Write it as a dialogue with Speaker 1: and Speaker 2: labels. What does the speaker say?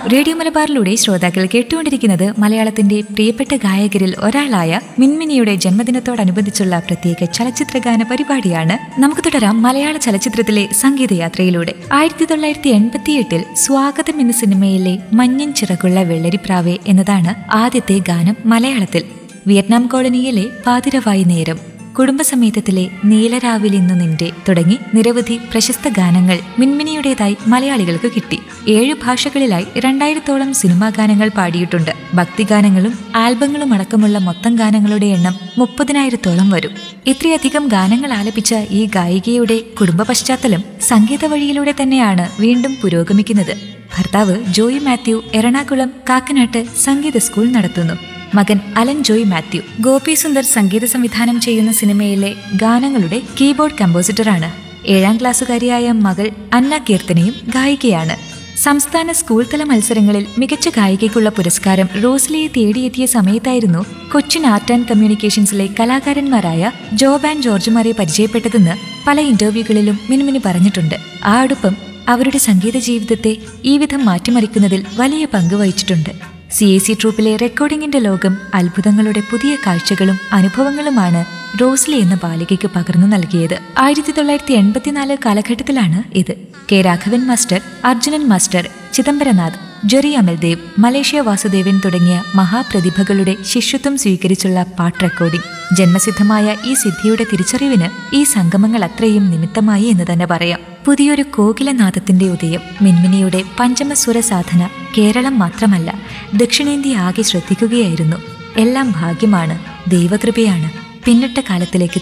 Speaker 1: radio മലബാറിലൂടെ ശ്രോതാക്കൾ കേട്ടുകൊണ്ടിരിക്കുന്നത് മലയാളത്തിന്റെ പ്രിയപ്പെട്ട ഗായകരിൽ ഒരാളായ മിൻമിനിയുടെ ജന്മദിനത്തോടനുബന്ധിച്ചുള്ള പ്രത്യേക ചലച്ചിത്രഗാന പരിപാടിയാണ് നമുക്ക് തുടരാം മലയാള ചലച്ചിത്രത്തിലെ സംഗീതയാത്രയിലൂടെ ആയിരത്തി തൊള്ളായിരത്തി എൺപത്തിയെട്ടിൽ സ്വാഗതം എന്ന സിനിമയിലെ മഞ്ഞൻ ചിറകുള്ള വെള്ളരിപ്രാവേ എന്നതാണ് ആദ്യത്തെ ഗാനം മലയാളത്തിൽ വിയറ്റ്നാം കോളനിയിലെ പാതിരവായി നേരം കുടുംബസമേതത്തിലെ നീലരാവിലിന്നു നിന്റെ തുടങ്ങി നിരവധി പ്രശസ്ത ഗാനങ്ങൾ മിൻമിനിയുടേതായി മലയാളികൾക്ക് കിട്ടി ഏഴ് ഭാഷകളിലായി രണ്ടായിരത്തോളം സിനിമാ ഗാനങ്ങൾ പാടിയിട്ടുണ്ട് ഭക്തിഗാനങ്ങളും ആൽബങ്ങളും അടക്കമുള്ള മൊത്തം ഗാനങ്ങളുടെ എണ്ണം മുപ്പതിനായിരത്തോളം വരും ഇത്രയധികം ഗാനങ്ങൾ ആലപിച്ച ഈ ഗായികയുടെ കുടുംബ പശ്ചാത്തലം സംഗീത വഴിയിലൂടെ തന്നെയാണ് വീണ്ടും പുരോഗമിക്കുന്നത് ഭർത്താവ് ജോയി മാത്യു എറണാകുളം കാക്കനാട്ട് സംഗീത സ്കൂൾ നടത്തുന്നു മകൻ അലൻ ജോയ് മാത്യു ഗോപി സുന്ദർ സംഗീത സംവിധാനം ചെയ്യുന്ന സിനിമയിലെ ഗാനങ്ങളുടെ കീബോർഡ് കമ്പോസിറ്ററാണ് ഏഴാം ക്ലാസ്സുകാരിയായ മകൾ അന്ന കീർത്തനയും ഗായികയാണ് സംസ്ഥാന സ്കൂൾ തല മത്സരങ്ങളിൽ മികച്ച ഗായികയ്ക്കുള്ള പുരസ്കാരം റോസ്ലിയെ തേടിയെത്തിയ സമയത്തായിരുന്നു കൊച്ചിൻ ആർട്ട് ആൻഡ് കമ്മ്യൂണിക്കേഷൻസിലെ കലാകാരന്മാരായ ജോബാൻ ജോർജുമാരെ പരിചയപ്പെട്ടതെന്ന് പല ഇന്റർവ്യൂകളിലും മിനുമിനി പറഞ്ഞിട്ടുണ്ട് ആ അടുപ്പം അവരുടെ സംഗീത ജീവിതത്തെ ഈ വിധം മാറ്റിമറിക്കുന്നതിൽ വലിയ പങ്ക് വഹിച്ചിട്ടുണ്ട് സി എ സി ട്രൂപ്പിലെ റെക്കോർഡിംഗിന്റെ ലോകം അത്ഭുതങ്ങളുടെ പുതിയ കാഴ്ചകളും അനുഭവങ്ങളുമാണ് റോസ്ലി എന്ന ബാലികയ്ക്ക് പകർന്നു നൽകിയത് ആയിരത്തി തൊള്ളായിരത്തി എൺപത്തിനാല് കാലഘട്ടത്തിലാണ് ഇത് K Raghavan master Arjunan master Chidambaranath Jerry Amaldev Malaysia Vasudevan തുടങ്ങിയ മഹാപ്രതിഭകളുടെ ശിഷ്യത്വം സ്വീകരിച്ചുള്ള പാട്ട് റെക്കോർഡിംഗ് ജന്മസിദ്ധമായ ഈ സിദ്ധിയുടെ തിരിച്ചറിവിന് ഈ സംഗമങ്ങൾ അത്രയും നിമിത്തമായി എന്ന് തന്നെ പറയാം പുതിയൊരു കോകിലനാഥത്തിന്റെ ഉദയം മിൻമിനിയുടെ പഞ്ചമസ്വര സാധന കേരളം മാത്രമല്ല ദക്ഷിണേന്ത്യ ആകെ ശ്രദ്ധിക്കുകയായിരുന്നു എല്ലാം ഭാഗ്യമാണ് ദൈവകൃപയാണ് പിന്നിട്ട കാലത്തിലേക്ക്